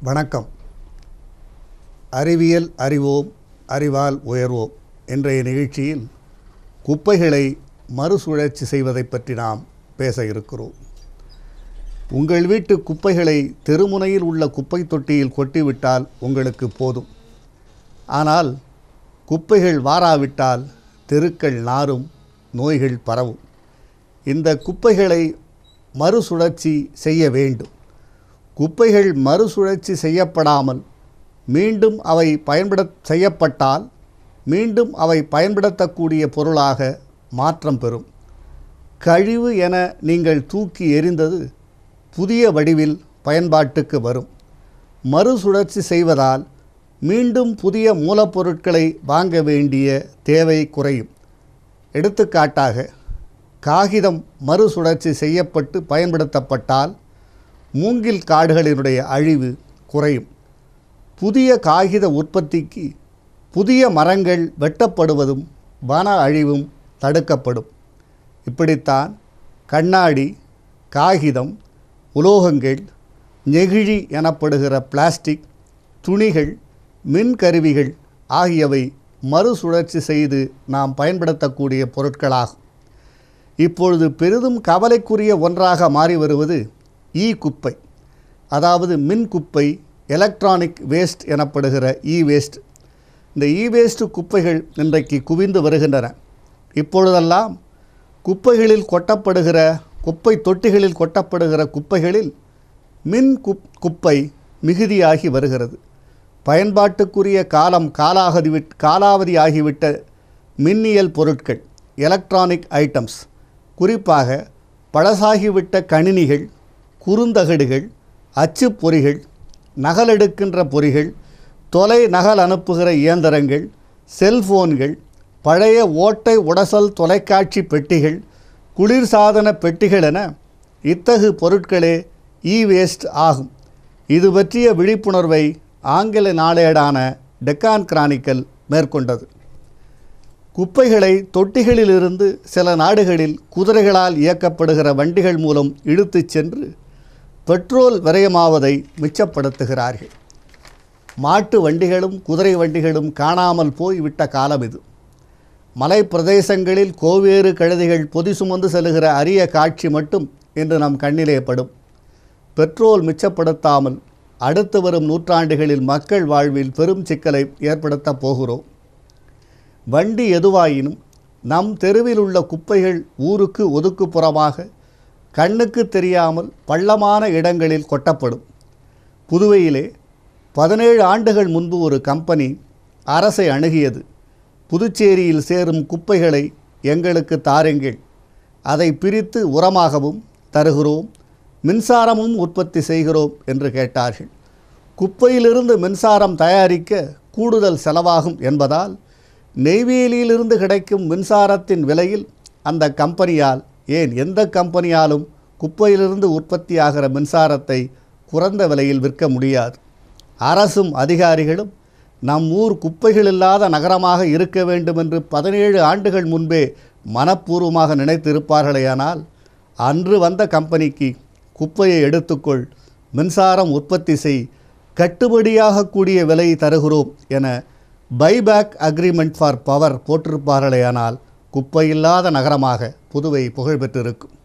வணக்கம் அறிவியல் அறிவோம் அறிவால் உயர்வோம் இன்றைய நிகழ்ச்சியில் குப்பைகளை மறுசுழற்சி செய்வதை பற்றி நாம் பேச இருக்கிறோம் உங்கள் வீட்டு குப்பைகளை தெருமுனையில் உள்ள குப்பை தொட்டியில் கொட்டிவிட்டால் உங்களுக்கு போதும் ஆனால் குப்பைகள் வாராவிட்டால் தெருக்கள் நாரும் நோய்கள் பரவும் இந்த குப்பைகளை மறுசுழற்சி செய்ய வேண்டும் குப்பைகள் மறுசுழற்சி செய்யப்படாமல் மீண்டும் அவை பயன்பட செய்யப்பட்டால் மீண்டும் அவை பயன்படுத்தக்கூடிய பொருளாக மாற்றம் பெறும் கழிவு என நீங்கள் தூக்கி எறிந்தது புதிய வடிவில் பயன்பாட்டுக்கு வரும் மறுசுழற்சி செய்வதால் மீண்டும் புதிய மூலப்பொருட்களை வாங்க வேண்டிய தேவை குறையும் எடுத்துக்காட்டாக காகிதம் மறுசுழற்சி செய்யப்பட்டு பயன்படுத்தப்பட்டால் மூங்கில் காடுகளினுடைய அழிவு குறையும் புதிய காகித உற்பத்திக்கு புதிய மரங்கள் வெட்டப்படுவதும் வன அழிவும் தடுக்கப்படும் இப்படித்தான் கண்ணாடி காகிதம் உலோகங்கள் நெகிழி எனப்படுகிற பிளாஸ்டிக் துணிகள் மின்கருவிகள் ஆகியவை மறுசுழற்சி செய்து நாம் பயன்படுத்தக்கூடிய பொருட்களாகும் இப்பொழுது பெரிதும் கவலைக்குரிய ஒன்றாக மாறி வருவது இ குப்பை அதாவது மின் குப்பை எலக்ட்ரானிக் வேஸ்ட் எனப்படுகிற இ வேஸ்ட் இந்த இ வேஸ்ட் குப்பைகள் இன்றைக்கு குவிந்து வருகின்றன இப்பொழுதெல்லாம் குப்பைகளில் கொட்டப்படுகிற குப்பை தொட்டிகளில் கொட்டப்படுகிற குப்பைகளில் மின் குப் குப்பை மிகுதியாகி வருகிறது பயன்பாட்டுக்குரிய காலம் காலாகதி விட் காலாவதி ஆகிவிட்ட மின்னியல் பொருட்கள் எலக்ட்ரானிக் ஐட்டம்ஸ் குறிப்பாக பழசாகிவிட்ட கணினிகள் குறுந்தகடுகள் அச்சுப் பொறிகள் நகலெடுக்கின்ற பொறிகள் தொலை நகல் அனுப்புகிற இயந்திரங்கள் செல்போன்கள் பழைய ஓட்டை உடசல் தொலைக்காட்சி பெட்டிகள் குளிர்சாதன பெட்டிகள் என இத்தகு பொருட்களே இ வேஸ்ட் ஆகும் இது பற்றிய விழிப்புணர்வை ஆங்கில நாளேடான டெக்கான் கிரானிக்கல் மேற்கொண்டது குப்பைகளை தொட்டிகளிலிருந்து சில நாடுகளில் குதிரைகளால் இயக்கப்படுகிற வண்டிகள் மூலம் இழுத்துச் சென்று பெட்ரோல் விரயமாவதை மிச்சப்படுத்துகிறார்கள் மாட்டு வண்டிகளும் குதிரை வண்டிகளும் காணாமல் போய் விட்ட காலம் இது மலை பிரதேசங்களில் கோவேறு கழுதைகள் பொதி சுமந்து செல்லுகிற அரிய காட்சி மட்டும் இன்று நம் கண்ணிலே படும் பெட்ரோல் மிச்சப்படுத்தாமல் அடுத்து வரும் நூற்றாண்டுகளில் மக்கள் வாழ்வில் பெரும் சிக்கலை ஏற்படுத்தப் போகிறோம் வண்டி எதுவாயினும் நம் தெருவில் உள்ள குப்பைகள் ஊருக்கு ஒதுக்குப்புறமாக கண்ணுக்கு தெரியாமல் பள்ளமான இடங்களில் கொட்டப்படும் புதுவையிலே பதினேழு ஆண்டுகள் முன்பு ஒரு கம்பெனி அரசை அணுகியது புதுச்சேரியில் சேரும் குப்பைகளை எங்களுக்கு தாருங்கள் அதை பிரித்து உரமாகவும் தருகிறோம் மின்சாரமும் உற்பத்தி செய்கிறோம் என்று கேட்டார்கள் குப்பையிலிருந்து மின்சாரம் தயாரிக்க கூடுதல் செலவாகும் என்பதால் நெய்வேலியிலிருந்து கிடைக்கும் மின்சாரத்தின் விலையில் அந்த கம்பெனியால் ஏன் எந்த கம்பெனியாலும் குப்பையிலிருந்து உற்பத்தியாகிற மின்சாரத்தை குறைந்த விலையில் விற்க முடியாது அரசும் அதிகாரிகளும் நம் ஊர் குப்பைகள் இல்லாத நகரமாக இருக்க வேண்டும் என்று பதினேழு ஆண்டுகள் முன்பே மனப்பூர்வமாக நினைத்திருப்பார்களேயானால் அன்று வந்த கம்பெனிக்கு குப்பையை எடுத்துக்கொள் மின்சாரம் உற்பத்தி செய் கட்டுப்படியாகக்கூடிய விலை தருகிறோம் என பைபேக் அக்ரிமெண்ட் ஃபார் பவர் போட்டிருப்பார்களேயானால் குப்பையில்லாத நகரமாக புதுவை புகழ் பெற்றிருக்கும்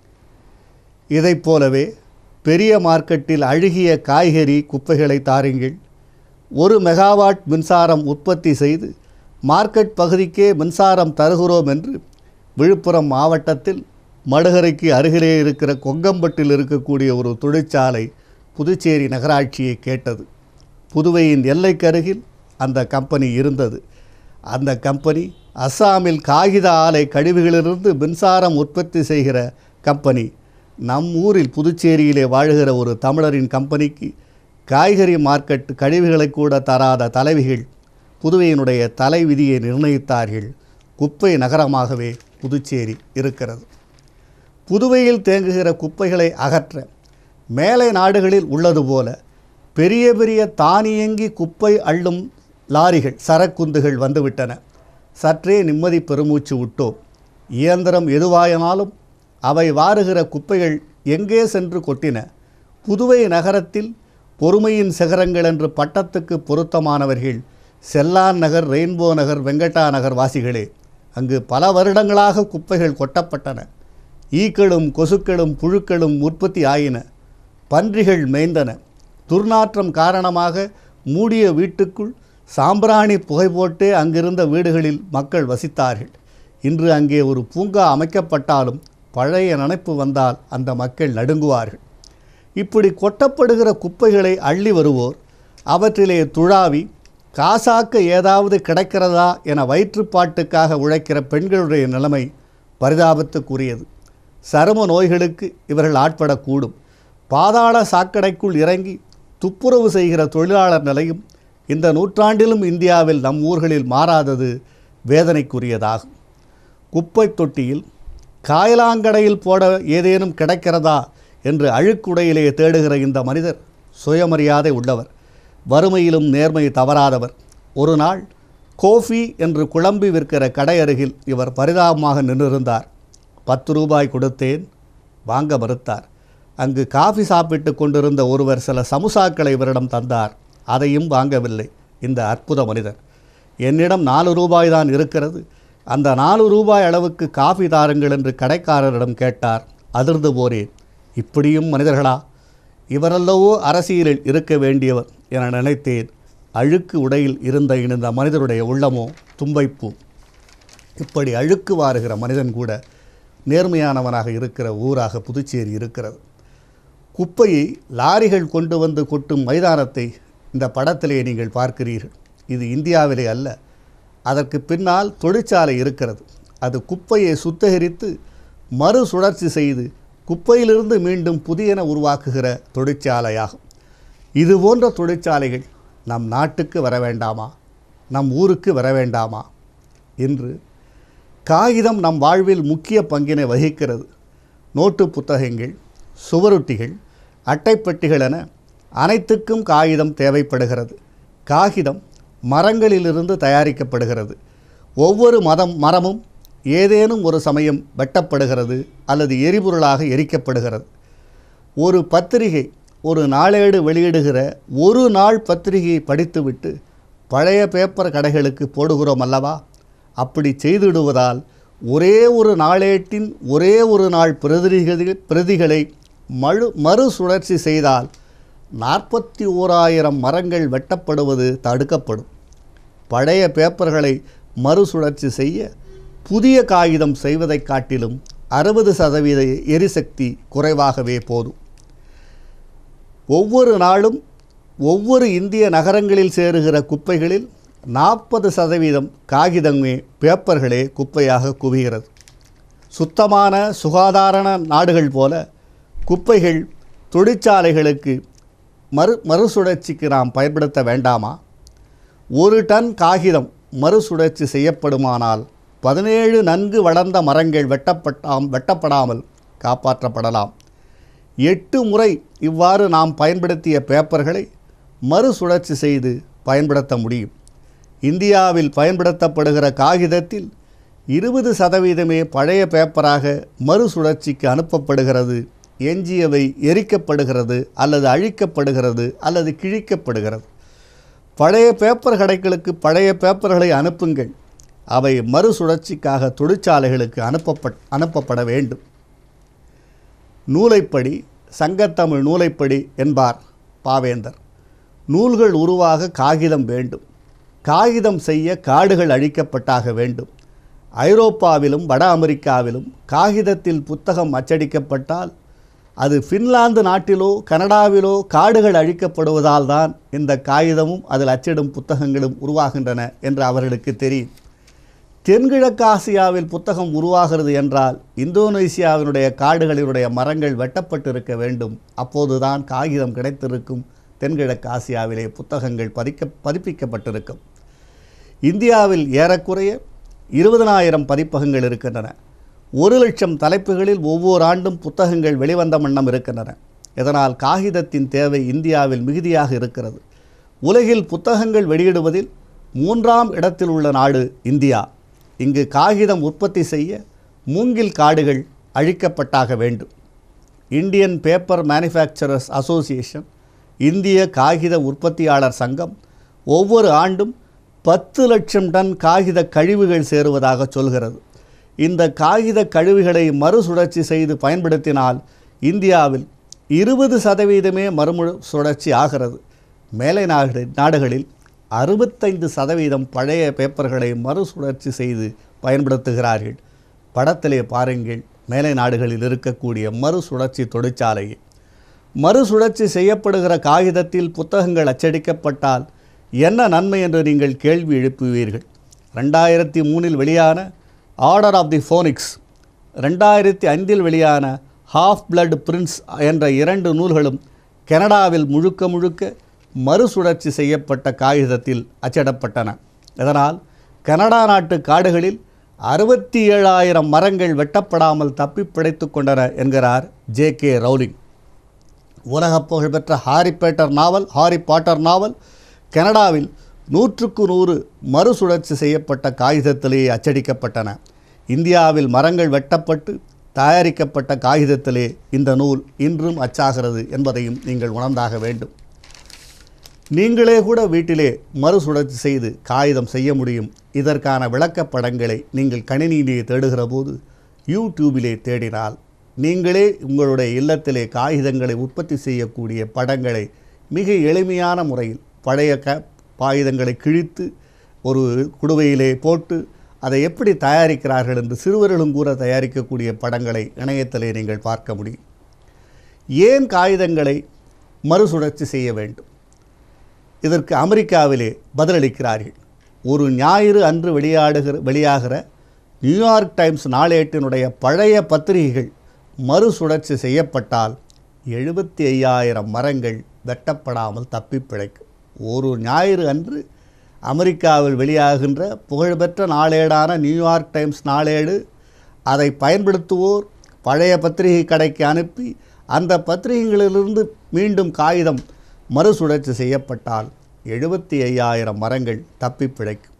இதைப் போலவே பெரிய மார்க்கெட்டில் அழுகிய காய்கறி குப்பைகளை தாருங்கள் ஒரு மெகாவாட் மின்சாரம் உற்பத்தி செய்து மார்க்கெட் பகுதிக்கே மின்சாரம் தருகிறோம் என்று விழுப்புரம் மாவட்டத்தில் மடுகரைக்கு அருகிலே இருக்கிற கொங்கம்பட்டில் இருக்கக்கூடிய ஒரு தொழிற்சாலை புதுச்சேரி நகராட்சியை கேட்டது புதுவையின் எல்லைக்கருகில் அந்த கம்பெனி இருந்தது அந்த கம்பெனி அஸ்ஸாமில் காகித ஆலை கழிவுகளிலிருந்து மின்சாரம் உற்பத்தி செய்கிற கம்பெனி நம் ஊரில் புதுச்சேரியிலே வாழுகிற ஒரு தமிழரின் கம்பெனிக்கு காய்கறி மார்க்கெட் கழிவுகளை கூட தராத தலைவிகள் புதுவையினுடைய தலை விதியை நிர்ணயித்தார்கள் குப்பை நகரமாகவே புதுச்சேரி இருக்கிறது புதுவையில் தேங்குகிற குப்பைகளை அகற்ற மேலை நாடுகளில் உள்ளது போல பெரிய பெரிய தானியங்கி குப்பை அள்ளும் லாரிகள் சரக்குந்துகள் வந்துவிட்டன சற்றே நிம்மதி பெருமூச்சு விட்டோம் இயந்திரம் எதுவாயினாலும் அவை வாருகிற குப்பைகள் எங்கே சென்று கொட்டின புதுவை நகரத்தில் பொறுமையின் சிகரங்கள் என்று பட்டத்துக்கு பொருத்தமானவர்கள் செல்லான் நகர் ரெயின்போ நகர் வெங்கட்டா நகர் வாசிகளே அங்கு பல வருடங்களாக குப்பைகள் கொட்டப்பட்டன ஈக்களும் கொசுக்களும் புழுக்களும் உற்பத்தி ஆயின பன்றிகள் மேய்ந்தன துர்நாற்றம் காரணமாக மூடிய வீட்டுக்குள் சாம்பிராணி புகை போட்டே அங்கிருந்த வீடுகளில் மக்கள் வசித்தார்கள் இன்று அங்கே ஒரு பூங்கா அமைக்கப்பட்டாலும் பழைய நினைப்பு வந்தால் அந்த மக்கள் நடுங்குவார்கள் இப்படி கொட்டப்படுகிற குப்பைகளை அள்ளி வருவோர் அவற்றிலே துழாவி காசாக்க ஏதாவது கிடைக்கிறதா என வயிற்றுப்பாட்டுக்காக உழைக்கிற பெண்களுடைய நிலைமை பரிதாபத்துக்குரியது சரும நோய்களுக்கு இவர்கள் ஆட்படக்கூடும் பாதாள சாக்கடைக்குள் இறங்கி துப்புரவு செய்கிற தொழிலாளர் நிலையும் இந்த நூற்றாண்டிலும் இந்தியாவில் நம் ஊர்களில் மாறாதது வேதனைக்குரியதாகும் குப்பை தொட்டியில் காயலாங்கடையில் போட ஏதேனும் கிடைக்கிறதா என்று அழுக்குடையிலே தேடுகிற இந்த மனிதர் சுயமரியாதை உள்ளவர் வறுமையிலும் நேர்மை தவறாதவர் ஒரு நாள் கோஃபி என்று குழம்பி விற்கிற கடை அருகில் இவர் பரிதாபமாக நின்றிருந்தார் பத்து ரூபாய் கொடுத்தேன் வாங்க மறுத்தார் அங்கு காஃபி சாப்பிட்டு கொண்டிருந்த ஒருவர் சில சமுசாக்களை இவரிடம் தந்தார் அதையும் வாங்கவில்லை இந்த அற்புத மனிதர் என்னிடம் நாலு ரூபாய் தான் இருக்கிறது அந்த நாலு ரூபாய் அளவுக்கு காஃபி தாருங்கள் என்று கடைக்காரரிடம் கேட்டார் அதிர்ந்து போரேன் இப்படியும் மனிதர்களா இவரல்லவோ அரசியலில் இருக்க வேண்டியவர் என நினைத்தேன் அழுக்கு உடையில் இருந்த இந்த மனிதருடைய உள்ளமோ தும்பைப்பூ இப்படி அழுக்கு வாருகிற மனிதன் கூட நேர்மையானவனாக இருக்கிற ஊராக புதுச்சேரி இருக்கிறது குப்பையை லாரிகள் கொண்டு வந்து கொட்டும் மைதானத்தை இந்த படத்திலே நீங்கள் பார்க்கிறீர்கள் இது இந்தியாவிலே அல்ல அதற்கு பின்னால் தொழிற்சாலை இருக்கிறது அது குப்பையை சுத்திகரித்து மறுசுழற்சி செய்து குப்பையிலிருந்து மீண்டும் புதியன உருவாக்குகிற தொழிற்சாலையாகும் இது போன்ற தொழிற்சாலைகள் நம் நாட்டுக்கு வர வேண்டாமா நம் ஊருக்கு வர வேண்டாமா இன்று காகிதம் நம் வாழ்வில் முக்கிய பங்கினை வகிக்கிறது நோட்டு புத்தகங்கள் சுவரொட்டிகள் அட்டைப்பெட்டிகள் என அனைத்துக்கும் காகிதம் தேவைப்படுகிறது காகிதம் மரங்களிலிருந்து தயாரிக்கப்படுகிறது ஒவ்வொரு மதம் மரமும் ஏதேனும் ஒரு சமயம் வெட்டப்படுகிறது அல்லது எரிபொருளாக எரிக்கப்படுகிறது ஒரு பத்திரிகை ஒரு நாளேடு வெளியிடுகிற ஒரு நாள் பத்திரிகையை படித்துவிட்டு பழைய பேப்பர் கடைகளுக்கு போடுகிறோம் அல்லவா அப்படி செய்திடுவதால் ஒரே ஒரு நாளேட்டின் ஒரே ஒரு நாள் பிரதிகள் பிரதிகளை மழு மறுசுழற்சி செய்தால் நாற்பத்தி ஓராயிரம் மரங்கள் வெட்டப்படுவது தடுக்கப்படும் பழைய பேப்பர்களை மறுசுழற்சி செய்ய புதிய காகிதம் செய்வதைக் காட்டிலும் அறுபது சதவீத எரிசக்தி குறைவாகவே போதும் ஒவ்வொரு நாளும் ஒவ்வொரு இந்திய நகரங்களில் சேருகிற குப்பைகளில் நாற்பது சதவீதம் காகிதமே பேப்பர்களே குப்பையாக குவிகிறது சுத்தமான சுகாதார நாடுகள் போல குப்பைகள் தொழிற்சாலைகளுக்கு மறு மறுசுழற்சிக்கு நாம் பயன்படுத்த வேண்டாமா ஒரு டன் காகிதம் மறுசுழற்சி செய்யப்படுமானால் பதினேழு நன்கு வளர்ந்த மரங்கள் வெட்டப்பட்டாம் வெட்டப்படாமல் காப்பாற்றப்படலாம் எட்டு முறை இவ்வாறு நாம் பயன்படுத்திய பேப்பர்களை மறுசுழற்சி செய்து பயன்படுத்த முடியும் இந்தியாவில் பயன்படுத்தப்படுகிற காகிதத்தில் இருபது சதவீதமே பழைய பேப்பராக மறுசுழற்சிக்கு அனுப்பப்படுகிறது எஞ்சியவை எரிக்கப்படுகிறது அல்லது அழிக்கப்படுகிறது அல்லது கிழிக்கப்படுகிறது பழைய பேப்பர் கடைகளுக்கு பழைய பேப்பர்களை அனுப்புங்கள் அவை மறுசுழற்சிக்காக தொழிற்சாலைகளுக்கு அனுப்பப்பட் அனுப்பப்பட வேண்டும் நூலைப்படி சங்கத்தமிழ் நூலைப்படி என்பார் பாவேந்தர் நூல்கள் உருவாக காகிதம் வேண்டும் காகிதம் செய்ய காடுகள் அழிக்கப்பட்டாக வேண்டும் ஐரோப்பாவிலும் வட அமெரிக்காவிலும் காகிதத்தில் புத்தகம் அச்சடிக்கப்பட்டால் அது ஃபின்லாந்து நாட்டிலோ கனடாவிலோ காடுகள் அழிக்கப்படுவதால் தான் இந்த காகிதமும் அதில் அச்சிடும் புத்தகங்களும் உருவாகின்றன என்று அவர்களுக்கு தெரியும் தென்கிழக்கு ஆசியாவில் புத்தகம் உருவாகிறது என்றால் இந்தோனேசியாவினுடைய காடுகளினுடைய மரங்கள் வெட்டப்பட்டிருக்க வேண்டும் அப்போதுதான் காகிதம் கிடைத்திருக்கும் தென்கிழக்கு ஆசியாவிலே புத்தகங்கள் பதிக்க பதிப்பிக்கப்பட்டிருக்கும் இந்தியாவில் ஏறக்குறைய இருபதனாயிரம் பதிப்பகங்கள் இருக்கின்றன ஒரு லட்சம் தலைப்புகளில் ஒவ்வொரு ஆண்டும் புத்தகங்கள் வெளிவந்த வண்ணம் இருக்கின்றன இதனால் காகிதத்தின் தேவை இந்தியாவில் மிகுதியாக இருக்கிறது உலகில் புத்தகங்கள் வெளியிடுவதில் மூன்றாம் இடத்தில் உள்ள நாடு இந்தியா இங்கு காகிதம் உற்பத்தி செய்ய மூங்கில் காடுகள் அழிக்கப்பட்டாக வேண்டும் இந்தியன் பேப்பர் மேனுஃபேக்சரர்ஸ் அசோசியேஷன் இந்திய காகித உற்பத்தியாளர் சங்கம் ஒவ்வொரு ஆண்டும் பத்து லட்சம் டன் காகித கழிவுகள் சேருவதாக சொல்கிறது இந்த காகித கழிவுகளை மறுசுழற்சி செய்து பயன்படுத்தினால் இந்தியாவில் இருபது சதவீதமே மறுமு சுழற்சி ஆகிறது மேலை நாடு நாடுகளில் அறுபத்தைந்து சதவீதம் பழைய பேப்பர்களை மறுசுழற்சி செய்து பயன்படுத்துகிறார்கள் படத்திலே பாருங்கள் மேலை நாடுகளில் இருக்கக்கூடிய மறுசுழற்சி தொழிற்சாலையை மறுசுழற்சி செய்யப்படுகிற காகிதத்தில் புத்தகங்கள் அச்சடிக்கப்பட்டால் என்ன நன்மை என்று நீங்கள் கேள்வி எழுப்புவீர்கள் ரெண்டாயிரத்தி மூணில் வெளியான ஆர்டர் ஆஃப் தி ஃபோனிக்ஸ் ரெண்டாயிரத்தி ஐந்தில் வெளியான ஹாஃப் பிளட் பிரின்ஸ் என்ற இரண்டு நூல்களும் கனடாவில் முழுக்க முழுக்க மறுசுழற்சி செய்யப்பட்ட காகிதத்தில் அச்சிடப்பட்டன இதனால் கனடா நாட்டு காடுகளில் அறுபத்தி ஏழாயிரம் மரங்கள் வெட்டப்படாமல் தப்பி பிழைத்து கொண்டன என்கிறார் ஜே கே ரவுலிங் உலக புகழ்பெற்ற ஹாரி பேட்டர் நாவல் ஹாரி பாட்டர் நாவல் கனடாவில் நூற்றுக்கு நூறு மறுசுழற்சி செய்யப்பட்ட காகிதத்திலேயே அச்சடிக்கப்பட்டன இந்தியாவில் மரங்கள் வெட்டப்பட்டு தயாரிக்கப்பட்ட காகிதத்திலே இந்த நூல் இன்றும் அச்சாகிறது என்பதையும் நீங்கள் உணர்ந்தாக வேண்டும் நீங்களே கூட வீட்டிலே மறுசுழற்சி செய்து காகிதம் செய்ய முடியும் இதற்கான விளக்கப்படங்களை நீங்கள் கணினியிலே தேடுகிற போது யூடியூபிலே தேடினால் நீங்களே உங்களுடைய இல்லத்திலே காகிதங்களை உற்பத்தி செய்யக்கூடிய படங்களை மிக எளிமையான முறையில் பழைய க காகிதங்களை கிழித்து ஒரு குடுவையிலே போட்டு அதை எப்படி தயாரிக்கிறார்கள் என்று சிறுவர்களும் கூட தயாரிக்கக்கூடிய படங்களை இணையத்திலே நீங்கள் பார்க்க முடியும் ஏன் காகிதங்களை மறுசுழற்சி செய்ய வேண்டும் இதற்கு அமெரிக்காவிலே பதிலளிக்கிறார்கள் ஒரு ஞாயிறு அன்று வெளியாடுகிற வெளியாகிற நியூயார்க் டைம்ஸ் நாளேட்டினுடைய பழைய பத்திரிகைகள் மறுசுழற்சி செய்யப்பட்டால் எழுபத்தி ஐயாயிரம் மரங்கள் வெட்டப்படாமல் தப்பி பிழைக்கும் ஒரு ஞாயிறு அன்று அமெரிக்காவில் வெளியாகின்ற புகழ்பெற்ற நாளேடான நியூயார்க் டைம்ஸ் நாளேடு அதை பயன்படுத்துவோர் பழைய பத்திரிகை கடைக்கு அனுப்பி அந்த பத்திரிகைகளிலிருந்து மீண்டும் காகிதம் மறுசுழற்சி செய்யப்பட்டால் எழுபத்தி ஐயாயிரம் மரங்கள் தப்பி பிழைக்கும்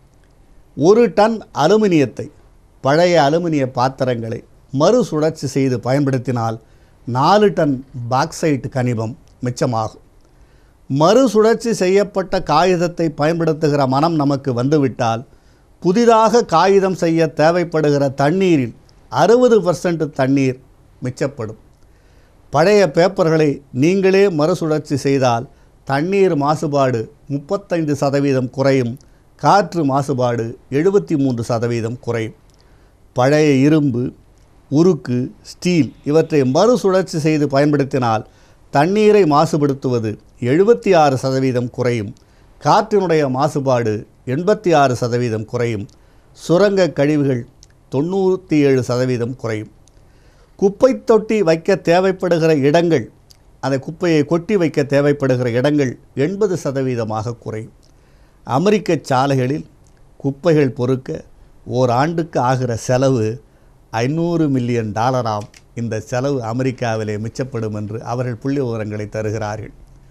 ஒரு டன் அலுமினியத்தை பழைய அலுமினிய பாத்திரங்களை மறுசுழற்சி செய்து பயன்படுத்தினால் நாலு டன் பாக்சைட் கனிமம் மிச்சமாகும் மறுசுழற்சி செய்யப்பட்ட காகிதத்தை பயன்படுத்துகிற மனம் நமக்கு வந்துவிட்டால் புதிதாக காகிதம் செய்ய தேவைப்படுகிற தண்ணீரில் அறுபது பர்சன்ட் தண்ணீர் மிச்சப்படும் பழைய பேப்பர்களை நீங்களே மறுசுழற்சி செய்தால் தண்ணீர் மாசுபாடு முப்பத்தைந்து சதவீதம் குறையும் காற்று மாசுபாடு எழுபத்தி மூன்று சதவீதம் குறையும் பழைய இரும்பு உருக்கு ஸ்டீல் இவற்றை மறுசுழற்சி செய்து பயன்படுத்தினால் தண்ணீரை மாசுபடுத்துவது எழுபத்தி ஆறு சதவீதம் குறையும் காற்றினுடைய மாசுபாடு எண்பத்தி ஆறு சதவீதம் குறையும் சுரங்க கழிவுகள் தொண்ணூற்றி ஏழு சதவீதம் குறையும் குப்பை தொட்டி வைக்க தேவைப்படுகிற இடங்கள் அந்த குப்பையை கொட்டி வைக்க தேவைப்படுகிற இடங்கள் எண்பது சதவீதமாக குறையும் அமெரிக்க சாலைகளில் குப்பைகள் பொறுக்க ஓர் ஆண்டுக்கு ஆகிற செலவு ஐநூறு மில்லியன் டாலராம் இந்த செலவு அமெரிக்காவிலே மிச்சப்படும் என்று அவர்கள் புள்ளி விவரங்களை தருகிறார்கள்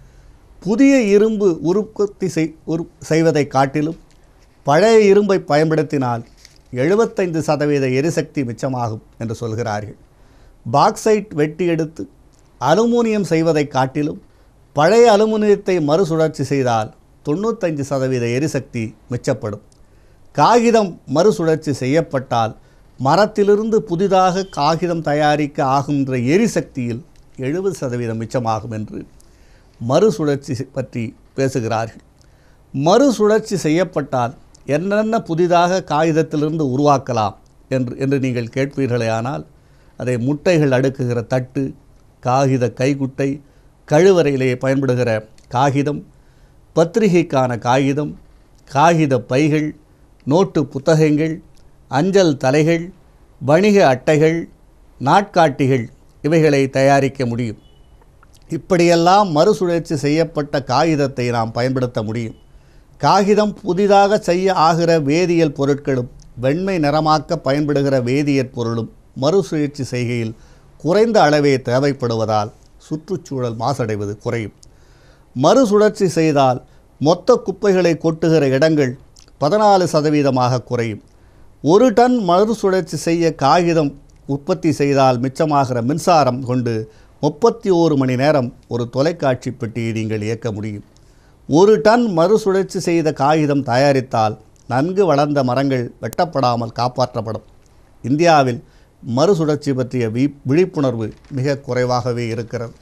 புதிய இரும்பு உற்பத்தி செய் உரு செய்வதை காட்டிலும் பழைய இரும்பை பயன்படுத்தினால் எழுபத்தைந்து சதவீத எரிசக்தி மிச்சமாகும் என்று சொல்கிறார்கள் பாக்சைட் வெட்டி எடுத்து அலுமினியம் செய்வதை காட்டிலும் பழைய அலுமினியத்தை மறுசுழற்சி செய்தால் தொண்ணூத்தைந்து சதவீத எரிசக்தி மிச்சப்படும் காகிதம் மறுசுழற்சி செய்யப்பட்டால் மரத்திலிருந்து புதிதாக காகிதம் தயாரிக்க ஆகின்ற எரிசக்தியில் எழுபது சதவீதம் மிச்சமாகும் என்று மறுசுழற்சி பற்றி பேசுகிறார்கள் மறுசுழற்சி செய்யப்பட்டால் என்னென்ன புதிதாக காகிதத்திலிருந்து உருவாக்கலாம் என்று என்று நீங்கள் கேட்பீர்களே ஆனால் அதை முட்டைகள் அடுக்குகிற தட்டு காகித கைக்குட்டை கழுவறையிலே பயன்படுகிற காகிதம் பத்திரிகைக்கான காகிதம் காகித பைகள் நோட்டு புத்தகங்கள் அஞ்சல் தலைகள் வணிக அட்டைகள் நாட்காட்டிகள் இவைகளை தயாரிக்க முடியும் இப்படியெல்லாம் மறுசுழற்சி செய்யப்பட்ட காகிதத்தை நாம் பயன்படுத்த முடியும் காகிதம் புதிதாக செய்ய ஆகிற வேதியியல் பொருட்களும் வெண்மை நிறமாக்க பயன்படுகிற வேதியியற் பொருளும் மறுசுழற்சி செய்கையில் குறைந்த அளவே தேவைப்படுவதால் சுற்றுச்சூழல் மாசடைவது குறையும் மறுசுழற்சி செய்தால் மொத்த குப்பைகளை கொட்டுகிற இடங்கள் பதினாலு சதவீதமாக குறையும் ஒரு டன் மறுசுழற்சி செய்ய காகிதம் உற்பத்தி செய்தால் மிச்சமாகிற மின்சாரம் கொண்டு முப்பத்தி ஓரு மணி நேரம் ஒரு தொலைக்காட்சி பெட்டியை நீங்கள் இயக்க முடியும் ஒரு டன் மறுசுழற்சி செய்த காகிதம் தயாரித்தால் நன்கு வளர்ந்த மரங்கள் வெட்டப்படாமல் காப்பாற்றப்படும் இந்தியாவில் மறுசுழற்சி பற்றிய வி விழிப்புணர்வு மிக குறைவாகவே இருக்கிறது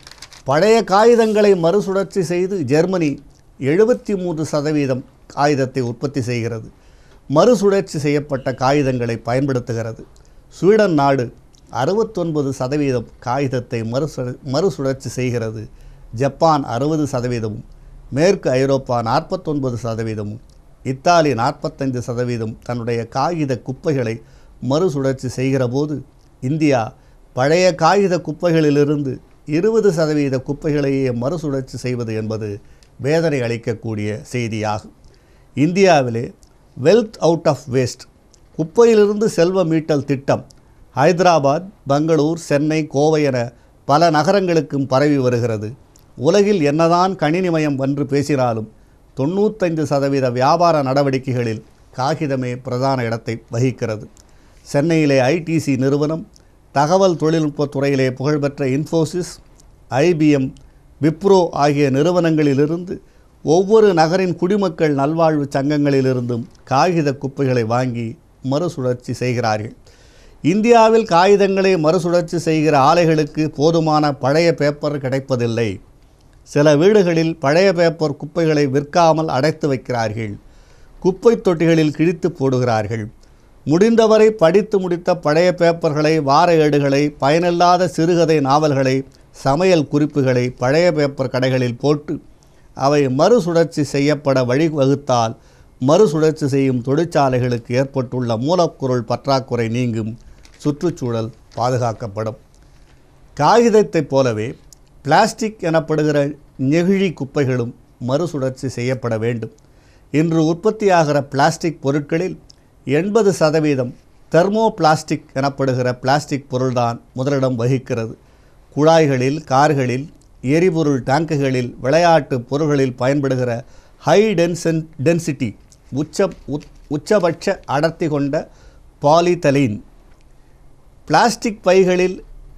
பழைய காகிதங்களை மறுசுழற்சி செய்து ஜெர்மனி எழுபத்தி மூன்று சதவீதம் காகிதத்தை உற்பத்தி செய்கிறது மறுசுழற்சி செய்யப்பட்ட காகிதங்களை பயன்படுத்துகிறது ஸ்வீடன் நாடு அறுபத்தொன்பது சதவீதம் காகிதத்தை மறுசு மறுசுழற்சி செய்கிறது ஜப்பான் அறுபது சதவீதமும் மேற்கு ஐரோப்பா நாற்பத்தொன்பது சதவீதமும் இத்தாலி நாற்பத்தைந்து சதவீதம் தன்னுடைய காகித குப்பைகளை மறுசுழற்சி செய்கிற போது இந்தியா பழைய காகித குப்பைகளிலிருந்து இருபது சதவீத குப்பைகளையே மறுசுழற்சி செய்வது என்பது வேதனை அளிக்கக்கூடிய செய்தியாகும் இந்தியாவிலே வெல்த் அவுட் ஆஃப் வேஸ்ட் குப்பையிலிருந்து செல்வ மீட்டல் திட்டம் ஹைதராபாத் பெங்களூர் சென்னை கோவை என பல நகரங்களுக்கும் பரவி வருகிறது உலகில் என்னதான் கணினிமயம் என்று பேசினாலும் தொண்ணூத்தைந்து சதவீத வியாபார நடவடிக்கைகளில் காகிதமே பிரதான இடத்தை வகிக்கிறது சென்னையிலே ஐடிசி நிறுவனம் தகவல் தொழில்நுட்பத் துறையிலே புகழ்பெற்ற இன்ஃபோசிஸ் ஐபிஎம் விப்ரோ ஆகிய நிறுவனங்களிலிருந்து ஒவ்வொரு நகரின் குடிமக்கள் நல்வாழ்வு சங்கங்களிலிருந்தும் காகித குப்பைகளை வாங்கி மறுசுழற்சி செய்கிறார்கள் இந்தியாவில் காகிதங்களை மறுசுழற்சி செய்கிற ஆலைகளுக்கு போதுமான பழைய பேப்பர் கிடைப்பதில்லை சில வீடுகளில் பழைய பேப்பர் குப்பைகளை விற்காமல் அடைத்து வைக்கிறார்கள் குப்பை தொட்டிகளில் கிழித்து போடுகிறார்கள் முடிந்தவரை படித்து முடித்த பழைய பேப்பர்களை வார ஏடுகளை பயனில்லாத சிறுகதை நாவல்களை சமையல் குறிப்புகளை பழைய பேப்பர் கடைகளில் போட்டு அவை மறுசுழற்சி செய்யப்பட வழிவகுத்தால் மறுசுழற்சி செய்யும் தொழிற்சாலைகளுக்கு ஏற்பட்டுள்ள மூலப்பொருள் பற்றாக்குறை நீங்கும் சுற்றுச்சூழல் பாதுகாக்கப்படும் காகிதத்தைப் போலவே பிளாஸ்டிக் எனப்படுகிற நெகிழி குப்பைகளும் மறுசுழற்சி செய்யப்பட வேண்டும் இன்று உற்பத்தியாகிற பிளாஸ்டிக் பொருட்களில் எண்பது சதவீதம் தெர்மோ பிளாஸ்டிக் எனப்படுகிற பிளாஸ்டிக் பொருள்தான் முதலிடம் வகிக்கிறது குழாய்களில் கார்களில் எரிபொருள் டேங்குகளில் விளையாட்டு பொருள்களில் பயன்படுகிற ஹை டென்சன் டென்சிட்டி உச்ச உச் உச்சபட்ச அடர்த்தி கொண்ட பாலிதலீன் பிளாஸ்டிக் பைகளில்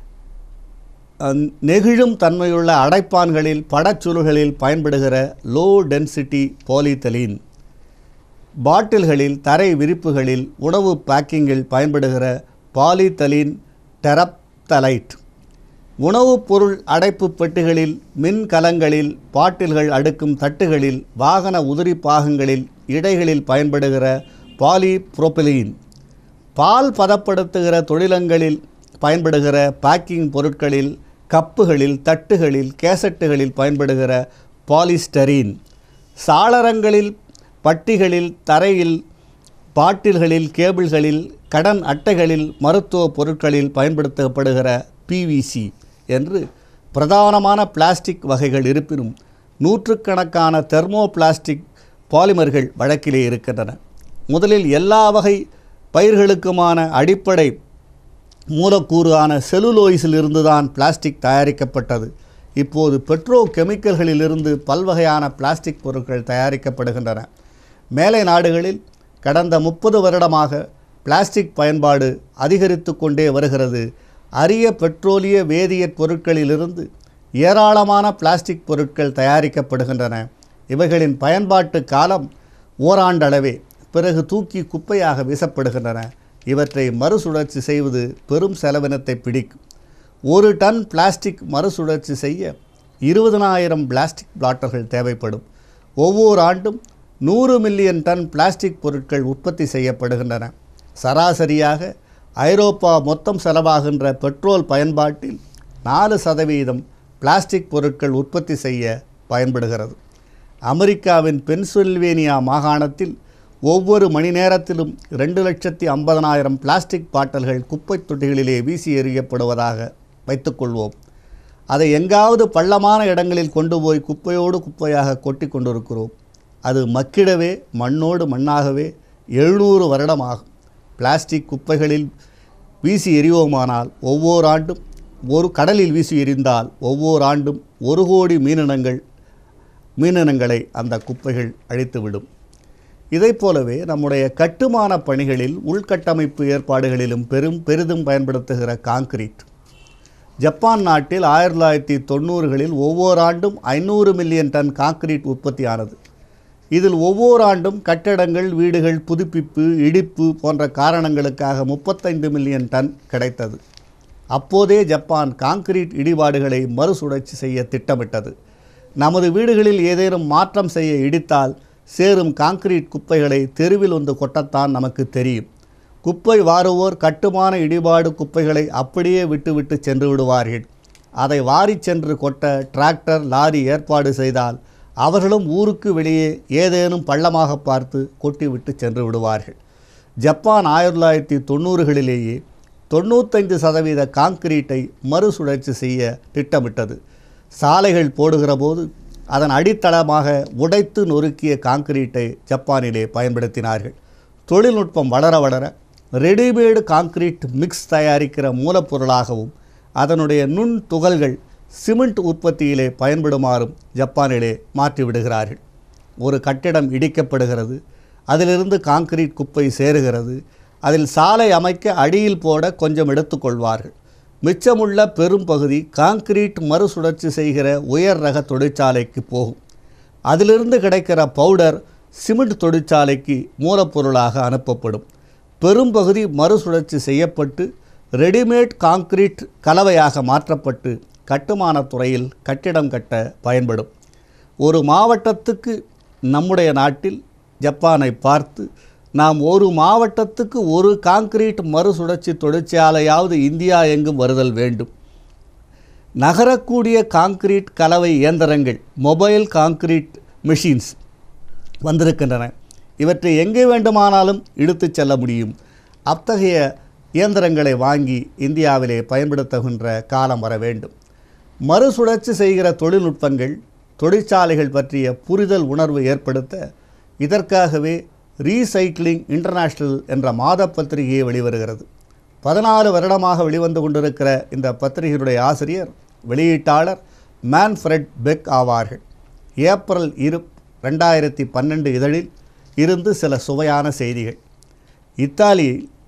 அஹ், நெகிழும் தன்மையுள்ள அடைப்பான்களில் படச்சுருள்களில் பயன்படுகிற லோ டென்சிட்டி பாலிதலீன் பாட்டில்களில் தரை விரிப்புகளில் உணவு பேக்கிங்கில் பயன்படுகிற பாலிதலீன் டெரப்தலைட் உணவுப் பொருள் அடைப்பு பெட்டிகளில் மின் கலங்களில் பாட்டில்கள் அடுக்கும் தட்டுகளில் வாகன உதிரி பாகங்களில் இடைகளில் பயன்படுகிற பாலிப்ரோபிலீன் பால் பதப்படுத்துகிற தொழிலங்களில் பயன்படுகிற பேக்கிங் பொருட்களில் கப்புகளில் தட்டுகளில் கேசட்டுகளில் பயன்படுகிற பாலிஸ்டரீன் சாளரங்களில் பட்டிகளில் தரையில் பாட்டில்களில் கேபிள்களில் கடன் அட்டைகளில் மருத்துவ பொருட்களில் பயன்படுத்தப்படுகிற பிவிசி என்று பிரதானமான பிளாஸ்டிக் வகைகள் இருப்பினும் நூற்றுக்கணக்கான தெர்மோ பிளாஸ்டிக் பாலிமர்கள் வழக்கிலே இருக்கின்றன முதலில் எல்லா வகை பயிர்களுக்குமான அடிப்படை மூலக்கூறான செலுலோயிஸில் இருந்துதான் பிளாஸ்டிக் தயாரிக்கப்பட்டது இப்போது பெட்ரோ கெமிக்கல்களிலிருந்து பல்வகையான பிளாஸ்டிக் பொருட்கள் தயாரிக்கப்படுகின்றன மேலை நாடுகளில் கடந்த முப்பது வருடமாக பிளாஸ்டிக் பயன்பாடு அதிகரித்து கொண்டே வருகிறது அரிய பெட்ரோலிய வேதியியற் பொருட்களிலிருந்து ஏராளமான பிளாஸ்டிக் பொருட்கள் தயாரிக்கப்படுகின்றன இவைகளின் பயன்பாட்டு காலம் ஓராண்டளவே பிறகு தூக்கி குப்பையாக வீசப்படுகின்றன இவற்றை மறுசுழற்சி செய்வது பெரும் செலவினத்தை பிடிக்கும் ஒரு டன் பிளாஸ்டிக் மறுசுழற்சி செய்ய இருபதனாயிரம் பிளாஸ்டிக் பிளாட்டர்கள் தேவைப்படும் ஒவ்வொரு ஆண்டும் நூறு மில்லியன் டன் பிளாஸ்டிக் பொருட்கள் உற்பத்தி செய்யப்படுகின்றன சராசரியாக ஐரோப்பா மொத்தம் செலவாகின்ற பெட்ரோல் பயன்பாட்டில் நாலு சதவீதம் பிளாஸ்டிக் பொருட்கள் உற்பத்தி செய்ய பயன்படுகிறது அமெரிக்காவின் பென்சில்வேனியா மாகாணத்தில் ஒவ்வொரு மணி நேரத்திலும் ரெண்டு லட்சத்தி ஐம்பதனாயிரம் பிளாஸ்டிக் பாட்டல்கள் குப்பைத் தொட்டிகளிலே வீசி எறியப்படுவதாக வைத்துக்கொள்வோம் அதை எங்காவது பள்ளமான இடங்களில் கொண்டு போய் குப்பையோடு குப்பையாக கொட்டி கொண்டிருக்கிறோம் அது மக்கிடவே மண்ணோடு மண்ணாகவே எழுநூறு வருடம் ஆகும் பிளாஸ்டிக் குப்பைகளில் வீசி எறிவோமானால் ஒவ்வொரு ஆண்டும் ஒரு கடலில் வீசி எறிந்தால் ஒவ்வொரு ஆண்டும் ஒரு கோடி மீனினங்கள் மீனினங்களை அந்த குப்பைகள் அழித்துவிடும் இதைப் போலவே நம்முடைய கட்டுமான பணிகளில் உள்கட்டமைப்பு ஏற்பாடுகளிலும் பெரும் பெரிதும் பயன்படுத்துகிற கான்கிரீட் ஜப்பான் நாட்டில் ஆயிரத்தி தொள்ளாயிரத்தி தொண்ணூறுகளில் ஒவ்வொரு ஆண்டும் ஐநூறு மில்லியன் டன் கான்கிரீட் உற்பத்தியானது இதில் ஒவ்வொரு ஆண்டும் கட்டடங்கள் வீடுகள் புதுப்பிப்பு இடிப்பு போன்ற காரணங்களுக்காக முப்பத்தைந்து மில்லியன் டன் கிடைத்தது அப்போதே ஜப்பான் கான்கிரீட் இடிபாடுகளை மறுசுழற்சி செய்ய திட்டமிட்டது நமது வீடுகளில் ஏதேனும் மாற்றம் செய்ய இடித்தால் சேரும் கான்கிரீட் குப்பைகளை தெருவில் வந்து கொட்டத்தான் நமக்கு தெரியும் குப்பை வாருவோர் கட்டுமான இடிபாடு குப்பைகளை அப்படியே விட்டுவிட்டு சென்று விடுவார்கள் அதை வாரிச் சென்று கொட்ட டிராக்டர் லாரி ஏற்பாடு செய்தால் அவர்களும் ஊருக்கு வெளியே ஏதேனும் பள்ளமாக பார்த்து கொட்டிவிட்டு சென்று விடுவார்கள் ஜப்பான் ஆயிரத்தி தொள்ளாயிரத்தி தொண்ணூறுகளிலேயே தொண்ணூத்தைந்து சதவீத கான்கிரீட்டை மறுசுழற்சி செய்ய திட்டமிட்டது சாலைகள் போடுகிற போது அதன் அடித்தளமாக உடைத்து நொறுக்கிய கான்கிரீட்டை ஜப்பானிலே பயன்படுத்தினார்கள் தொழில்நுட்பம் வளர வளர ரெடிமேடு கான்கிரீட் மிக்ஸ் தயாரிக்கிற மூலப்பொருளாகவும் அதனுடைய நுண் துகள்கள் சிமெண்ட் உற்பத்தியிலே பயன்படுமாறும் ஜப்பானிலே மாற்றிவிடுகிறார்கள் ஒரு கட்டிடம் இடிக்கப்படுகிறது அதிலிருந்து கான்கிரீட் குப்பை சேருகிறது அதில் சாலை அமைக்க அடியில் போட கொஞ்சம் எடுத்துக்கொள்வார்கள் மிச்சமுள்ள பெரும் பகுதி கான்கிரீட் மறுசுழற்சி செய்கிற உயர் ரக தொழிற்சாலைக்கு போகும் அதிலிருந்து கிடைக்கிற பவுடர் சிமெண்ட் தொழிற்சாலைக்கு மூலப்பொருளாக அனுப்பப்படும் பெரும்பகுதி மறுசுழற்சி செய்யப்பட்டு ரெடிமேட் கான்கிரீட் கலவையாக மாற்றப்பட்டு கட்டுமானத் துறையில் கட்டிடம் கட்ட பயன்படும் ஒரு மாவட்டத்துக்கு நம்முடைய நாட்டில் ஜப்பானை பார்த்து நாம் ஒரு மாவட்டத்துக்கு ஒரு கான்கிரீட் மறுசுழற்சி தொழிற்சாலையாவது இந்தியா எங்கும் வருதல் வேண்டும் நகரக்கூடிய கான்கிரீட் கலவை இயந்திரங்கள் மொபைல் கான்கிரீட் மிஷின்ஸ் வந்திருக்கின்றன இவற்றை எங்கே வேண்டுமானாலும் இழுத்துச் செல்ல முடியும் அத்தகைய இயந்திரங்களை வாங்கி இந்தியாவிலே பயன்படுத்துகின்ற காலம் வர வேண்டும் மறுசுழற்சி செய்கிற தொழில்நுட்பங்கள் தொழிற்சாலைகள் பற்றிய புரிதல் உணர்வு ஏற்படுத்த இதற்காகவே ரீசைக்ளிங் இன்டர்நேஷ்னல் என்ற மாத பத்திரிகையை வெளிவருகிறது பதினாறு வருடமாக வெளிவந்து கொண்டிருக்கிற இந்த பத்திரிகையினுடைய ஆசிரியர் வெளியீட்டாளர் மேன்ஃப்ரெட் பெக் ஆவார்கள் ஏப்ரல் இரு ரெண்டாயிரத்தி பன்னெண்டு இதழில் இருந்து சில சுவையான செய்திகள் இத்தாலி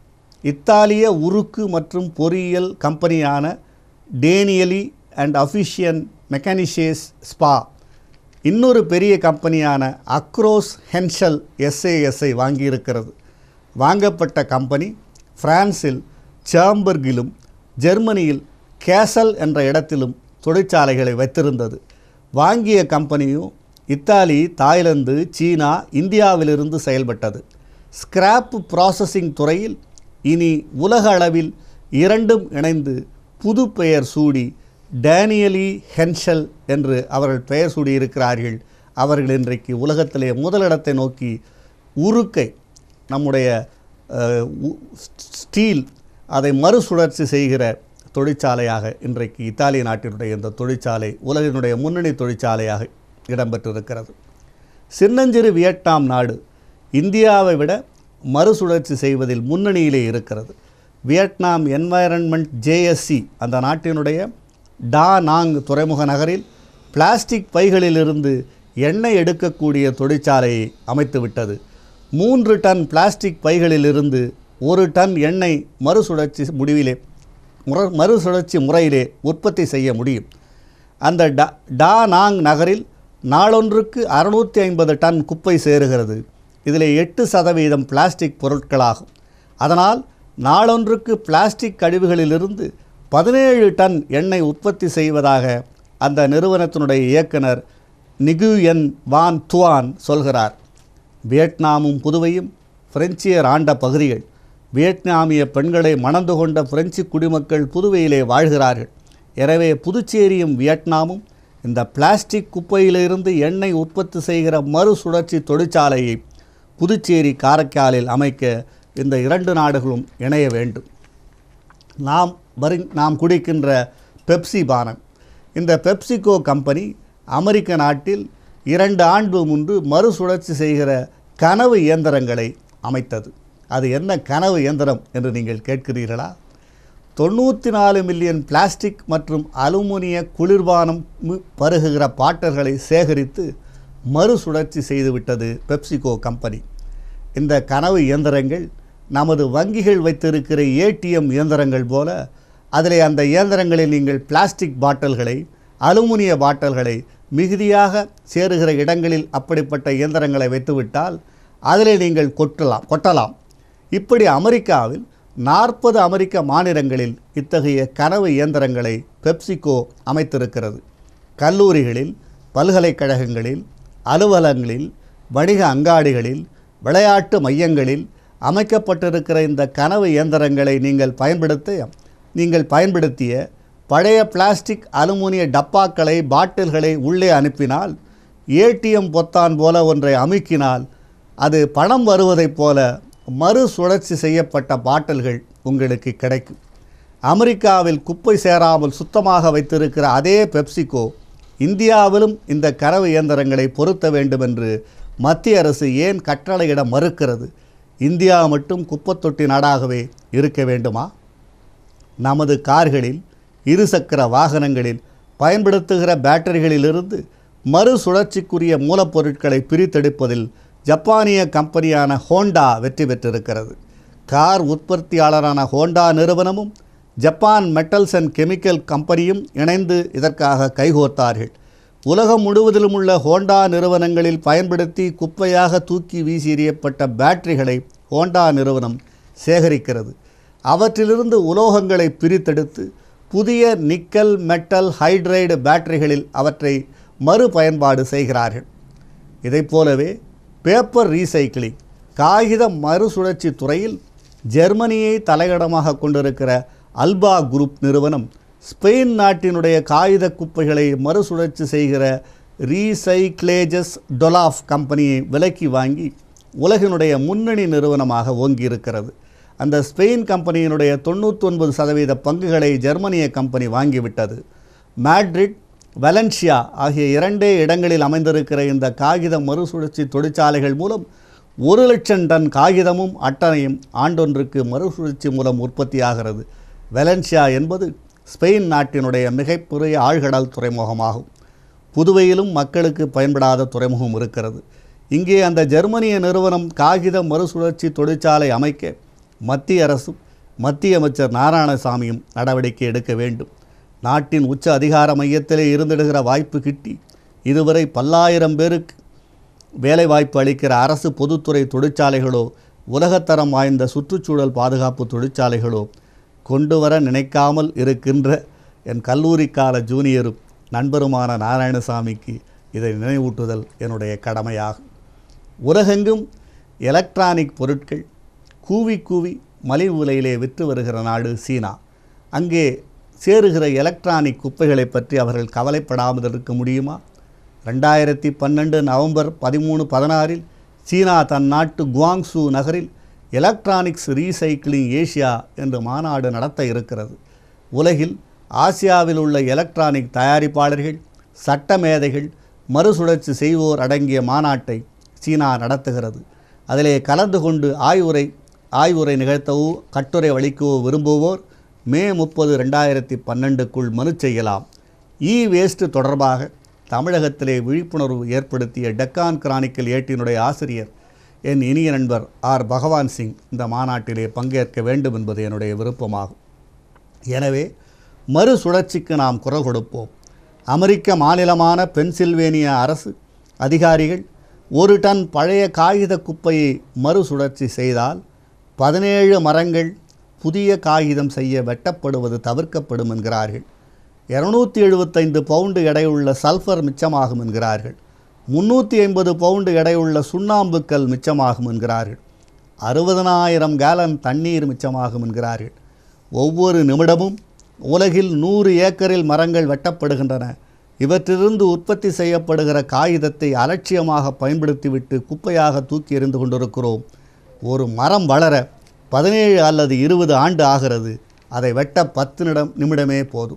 இத்தாலிய உருக்கு மற்றும் பொறியியல் கம்பெனியான Danieli and Officine Meccaniche SpA இன்னொரு பெரிய கம்பெனியான அக்ரோஸ் ஹென்ஷல் எஸ்ஏஎஸ்ஐ வாங்கியிருக்கிறது வாங்கப்பட்ட கம்பெனி பிரான்சில் சாம்பர்கிலும் ஜெர்மனியில் கேசல் என்ற இடத்திலும் தொழிற்சாலைகளை வைத்திருந்தது வாங்கிய கம்பெனியும் இத்தாலி தாய்லாந்து சீனா இந்தியாவிலிருந்து செயல்பட்டது ஸ்கிராப் ப்ராசஸிங் துறையில் இனி உலக அளவில் இரண்டும் இணைந்து புது பெயர் சூடி டேனியலி ஹென்ஷல் என்று அவர்கள் பெயர் சூடியிருக்கிறார்கள் அவர்கள் இன்றைக்கு உலகத்திலே முதலிடத்தை நோக்கி உருக்கை நம்முடைய அஹ், உ- ஸ்டீல் அதை மறுசுழற்சி செய்கிற தொழிற்சாலையாக இன்றைக்கு இத்தாலிய நாட்டினுடைய இந்த தொழிற்சாலை உலகினுடைய முன்னணி தொழிற்சாலையாக இடம்பெற்றிருக்கிறது சின்னஞ்சிறு வியட்நாம் நாடு இந்தியாவை விட மறுசுழற்சி செய்வதில் முன்னணியிலே இருக்கிறது வியட்நாம் என்வாயரன்மெண்ட் ஜேஎஸ்சி அந்த நாட்டினுடைய டா நாங் துறைமுக நகரில் பிளாஸ்டிக் பைகளிலிருந்து எண்ணெய் எடுக்கக்கூடிய தொழிற்சாலையை அமைத்துவிட்டது மூன்று டன் பிளாஸ்டிக் பைகளிலிருந்து ஒரு டன் எண்ணெய் மறுசுழற்சி முடிவிலே முற மறுசுழற்சி முறையிலே உற்பத்தி செய்ய முடியும் அந்த டா டா நாங் நகரில் நாளொன்றுக்கு அறுநூற்றி ஐம்பது டன் குப்பை சேருகிறது இதில் எட்டு சதவீதம் பிளாஸ்டிக் பொருட்களாகும் அதனால் நாளொன்றுக்கு பிளாஸ்டிக் கழிவுகளிலிருந்து பதினேழு டன் எண்ணெய் உற்பத்தி செய்வதாக அந்த நிறுவனத்தினுடைய இயக்குனர் நிகுயன் வான் துவான் சொல்கிறார் வியட்நாமும் புதுவையும் பிரெஞ்சியர் ஆண்ட பகுதிகள் வியட்நாமிய பெண்களை மணந்து கொண்ட பிரெஞ்சு குடிமக்கள் புதுவையிலே வாழ்கிறார்கள் எனவே புதுச்சேரியும் வியட்நாமும் இந்த பிளாஸ்டிக் குப்பையிலிருந்து எண்ணெய் உற்பத்தி செய்கிற மறுசுழற்சி தொழிற்சாலையை புதுச்சேரி காரைக்காலில் அமைக்க இந்த இரண்டு நாடுகளும் இணைய வேண்டும் நாம் வரு நாம் குடிக்கின்ற பெப்சி பானம் இந்த பெப்சிகோ கம்பெனி அமெரிக்க நாட்டில் இரண்டு ஆண்டு முன்பு மறுசுழற்சி செய்கிற கனவு இயந்திரங்களை அமைத்தது அது என்ன கனவு இயந்திரம் என்று நீங்கள் கேட்கிறீர்களா தொண்ணூற்றி நாலு மில்லியன் பிளாஸ்டிக் மற்றும் அலுமினிய குளிர்பானம் மு- பருகுகிற பாட்டல்களை சேகரித்து மறுசுழற்சி செய்துவிட்டது பெப்சிகோ கம்பெனி இந்த கனவு இயந்திரங்கள் நமது வங்கிகள் வைத்திருக்கிற ஏடிஎம் இயந்திரங்கள் போல அதிலே அந்த இயந்திரங்களில் நீங்கள் பிளாஸ்டிக் பாட்டில்களை அலுமினிய பாட்டில்களை மிகுதியாக சேருகிற இடங்களில் அப்படிப்பட்ட இயந்திரங்களை வைத்துவிட்டால் அதிலே நீங்கள் கொட்டலாம் கொட்டலாம் இப்படி அமெரிக்காவில் நாற்பது அமெரிக்க மாநிலங்களில் இத்தகைய கனவு இயந்திரங்களை பெப்சிகோ அமைத்திருக்கிறது கல்லூரிகளில் பல்கலைக்கழகங்களில் அலுவலகங்களில் வணிக அங்காடிகளில் விளையாட்டு மையங்களில் அமைக்கப்பட்டிருக்கிற இந்த கனவு இயந்திரங்களை நீங்கள் பயன்படுத்த நீங்கள் பயன்படுத்திய பழைய பிளாஸ்டிக் அலுமினிய டப்பாக்களை பாட்டில்களை உள்ளே அனுப்பினால் ஏடிஎம் பொத்தான் போல ஒன்றை அமுக்கினால் அது பணம் வருவதைப் போல மறுசுழற்சி செய்யப்பட்ட பாட்டில்கள் உங்களுக்கு கிடைக்கும் அமெரிக்காவில் குப்பை சேராமல் சுத்தமாக வைத்திருக்கிற அதே பெப்சிகோ இந்தியாவிலும் இந்த கறவை இயந்திரங்களை பொருத்த வேண்டும் என்று மத்திய அரசு ஏன் கட்டளையிட மறுக்கிறது இந்தியா மட்டும் குப்பத்தொட்டி நாடாகவே இருக்க வேண்டுமா நமது கார்களில் இருசக்கர வாகனங்களில் பயன்படுத்துகிற பேட்டரிகளிலிருந்து மறுசுழற்சிக்குரிய மூலப்பொருட்களை பிரித்தெடுப்பதில் ஜப்பானிய கம்பெனியான ஹோண்டா வெற்றி பெற்றிருக்கிறது கார் உற்பத்தியாளரான ஹோண்டா நிறுவனமும் ஜப்பான் மெட்டல்ஸ் அண்ட் கெமிக்கல் கம்பெனியும் இணைந்து இதற்காக கைகோர்த்தார்கள் உலகம் முழுவதிலும் உள்ள ஹோண்டா நிறுவனங்களில் பயன்படுத்தி குப்பையாக தூக்கி வீசி எறியப்பட்ட பேட்டரிகளை ஹோண்டா நிறுவனம் சேகரிக்கிறது அவற்றிலிருந்து உலோகங்களை பிரித்தெடுத்து புதிய நிக்கல் மெட்டல் ஹைட்ரைடு பேட்டரிகளில் அவற்றை மறுபயன்பாடு செய்கிறார்கள் இதைப் போலவே பேப்பர் ரீசைக்கிளிங் காகித மறுசுழற்சி துறையில் ஜெர்மனியை தலையிடமாக கொண்டிருக்கிற அல்பா குரூப் நிறுவனம் ஸ்பெயின் நாட்டினுடைய காகித குப்பைகளை மறுசுழற்சி செய்கிற ரீசைக்ளேஜஸ் டொலாஃப் கம்பெனியை விலைக்கு வாங்கி உலகினுடைய முன்னணி நிறுவனமாக ஓங்கியிருக்கிறது அந்த ஸ்பெயின் கம்பெனியினுடைய தொண்ணூத்தொன்பது சதவீத பங்குகளை ஜெர்மனிய கம்பெனி வாங்கிவிட்டது மேட்ரிட் வலன்சியா ஆகிய இரண்டே இடங்களில் அமைந்திருக்கிற இந்த காகித மறுசுழற்சி தொழிற்சாலைகள் மூலம் ஒரு லட்சம் டன் காகிதமும் அட்டனையும் ஆண்டொன்றுக்கு மறுசுழற்சி மூலம் உற்பத்தியாகிறது வெலன்சியா என்பது ஸ்பெயின் நாட்டினுடைய மிகப்பெரிய ஆழ்கடல் துறைமுகமாகும் புதுவையிலும் மக்களுக்கு பயன்படாத துறைமுகம் இருக்கிறது இங்கே அந்த ஜெர்மனிய நிறுவனம் காகித மறுசுழற்சி தொழிற்சாலை அமைக்க மத்திய அரசும் மத்திய அமைச்சர் நாராயணசாமியும் நடவடிக்கை எடுக்க வேண்டும் நாட்டின் உச்ச அதிகார மையத்திலே இருந்திடுகிற வாய்ப்பு கிட்டி இதுவரை பல்லாயிரம் பேருக்கு வேலைவாய்ப்பு அளிக்கிற அரசு பொதுத்துறை தொழிற்சாலைகளோ உலகத்தரம் வாய்ந்த சுற்றுச்சூழல் பாதுகாப்பு தொழிற்சாலைகளோ கொண்டு வர நினைக்காமல் இருக்கின்ற என் கல்லூரி கால ஜூனியரும் நண்பருமான நாராயணசாமிக்கு இதை நினைவூட்டுதல் என்னுடைய கடமையாகும் உலகெங்கும் எலக்ட்ரானிக் பொருட்கள் கூவி கூவி மலிவு விலையிலே விற்று வருகிற நாடு சீனா அங்கே சேருகிற எலக்ட்ரானிக் குப்பைகளை பற்றி அவர்கள் கவலைப்படாமல் இருக்க முடியுமா ரெண்டாயிரத்தி பன்னெண்டு நவம்பர் பதிமூணு பதினாறில் சீனா தன் நாட்டு குவாங்சு நகரில் எலக்ட்ரானிக்ஸ் ரீசைக்கிளிங் ஏசியா என்ற மாநாடு நடத்த இருக்கிறது உலகில் ஆசியாவில் உள்ள எலக்ட்ரானிக் தயாரிப்பாளர்கள் சட்ட மேதைகள் மறுசுழற்சி செய்வோர் அடங்கிய மாநாட்டை சீனா நடத்துகிறது அதிலே கலந்து கொண்டு ஆய்வுரை ஆய்வுரை நிகழ்த்தவோ கட்டுரை அளிக்கவோ விரும்புவோர் மே முப்பது ரெண்டாயிரத்தி பன்னெண்டுக்குள் மனு செய்யலாம் இ வேஸ்ட் தொடர்பாக தமிழகத்திலே விழிப்புணர்வு ஏற்படுத்திய டெக்கான் கிரானிக்கல் ஏட்டினுடைய ஆசிரியர் என் இனிய நண்பர் ஆர் பகவான் சிங் இந்த மாநாட்டிலே பங்கேற்க வேண்டும் என்பது என்னுடைய விருப்பமாகும் எனவே மறுசுழற்சிக்கு நாம் குரல் கொடுப்போம் அமெரிக்க மாநிலமான பென்சில்வேனியா அரசு அதிகாரிகள் ஒரு டன் பழைய காகித குப்பையை மறுசுழற்சி செய்தால் பதினேழு மரங்கள் புதிய காகிதம் செய்ய வெட்டப்படுவது தவிர்க்கப்படும் என்கிறார்கள் இரநூத்தி எழுபத்தைந்து பவுண்டு எடையுள்ள சல்ஃபர் மிச்சமாகும் என்கிறார்கள் முந்நூற்றி ஐம்பது பவுண்டு எடையுள்ள சுண்ணாம்புக்கல் மிச்சமாகும் என்கிறார்கள் அறுபதனாயிரம் கேலன் தண்ணீர் மிச்சமாகும் என்கிறார்கள் ஒவ்வொரு நிமிடமும் உலகில் நூறு ஏக்கரில் மரங்கள் வெட்டப்படுகின்றன இவற்றிலிருந்து உற்பத்தி செய்யப்படுகிற காகிதத்தை அலட்சியமாக பயன்படுத்திவிட்டு குப்பையாக தூக்கி எறிந்து கொண்டிருக்கிறோம் ஒரு மரம் வளர பதினேழு அல்லது இருபது ஆண்டு ஆகிறது அதை வெட்ட பத்து நிடம் நிமிடமே போதும்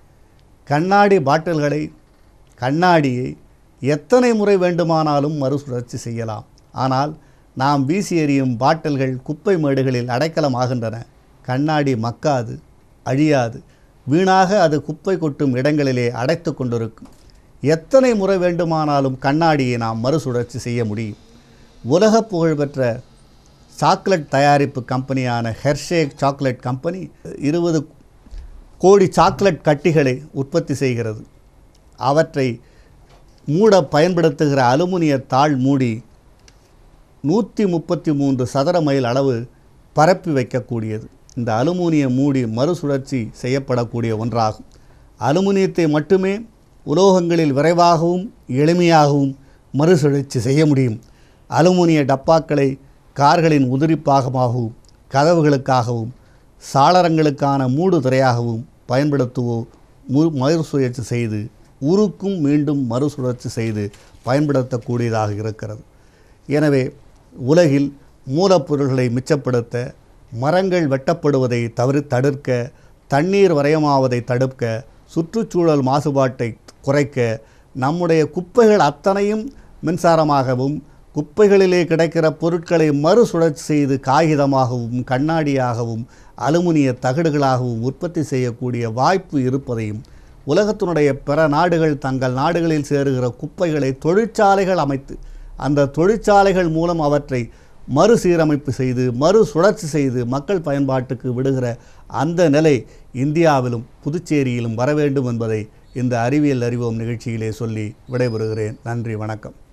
கண்ணாடி பாட்டில்களை கண்ணாடியை எத்தனை முறை வேண்டுமானாலும் மறுசுழற்சி செய்யலாம் ஆனால் நாம் வீசி எறியும் பாட்டில்கள் குப்பை மேடுகளில் அடைக்கலமாகின்றன கண்ணாடி மக்காது அழியாது வீணாக அது குப்பை கொட்டும் இடங்களிலே அடைத்து கொண்டிருக்கும் எத்தனை முறை வேண்டுமானாலும் கண்ணாடியை நாம் மறுசுழற்சி செய்ய முடியும் உலக புகழ்பெற்ற சாக்லேட் தயாரிப்பு கம்பெனியான ஹெர்ஷேக் சாக்லேட் கம்பெனி இருபது கோடி சாக்லேட் கட்டிகளை உற்பத்தி செய்கிறது அவற்றை மூட பயன்படுத்துகிற அலுமினிய தாள் மூடி நூற்றி முப்பத்தி மூன்று சதுர மைல் அளவு பரப்பி வைக்கக்கூடியது இந்த அலுமினிய மூடி மறுசுழற்சி செய்யப்படக்கூடிய ஒன்றாகும் அலுமினியத்தை மட்டுமே உலோகங்களில் விரைவாகவும் எளிமையாகவும் மறுசுழற்சி செய்ய முடியும் அலுமினிய டப்பாக்களை கார்களின் உதிரிப்பாகமாகவும் கதவுகளுக்காகவும் சாளரங்களுக்கான மூடு திரையாகவும் பயன்படுத்துவோ மு மறுசுழற்சி செய்து உருக்கும் மீண்டும் மறுசுழற்சி செய்து பயன்படுத்தக்கூடியதாக இருக்கிறது எனவே உலகில் மூலப்பொருள்களை மிச்சப்படுத்த மரங்கள் வெட்டப்படுவதை தவிர தடுக்க தண்ணீர் வரையமாவதை தடுக்க சுற்றுச்சூழல் மாசுபாட்டை குறைக்க நம்முடைய குப்பைகள் அத்தனையும் மின்சாரமாகவும் குப்பைகளிலே கிடைக்கிற பொருட்களை மறுசுழற்சி செய்து காகிதமாகவும் கண்ணாடியாகவும் அலுமினிய தகடுகளாகவும் உற்பத்தி செய்யக்கூடிய வாய்ப்பு இருப்பதையும் உலகத்தினுடைய பிற நாடுகள் தங்கள் நாடுகளில் சேருகிற குப்பைகளை தொழிற்சாலைகள் அமைத்து அந்த தொழிற்சாலைகள் மூலம் அவற்றை மறுசீரமைப்பு செய்து மறுசுழற்சி செய்து மக்கள் பயன்பாட்டுக்கு விடுகிற அந்த நிலை இந்தியாவிலும் புதுச்சேரியிலும் வர வேண்டும் என்பதை இந்த அறிவியல் அறிவோம் நிகழ்ச்சியிலே சொல்லி விடைபெறுகிறேன் நன்றி வணக்கம்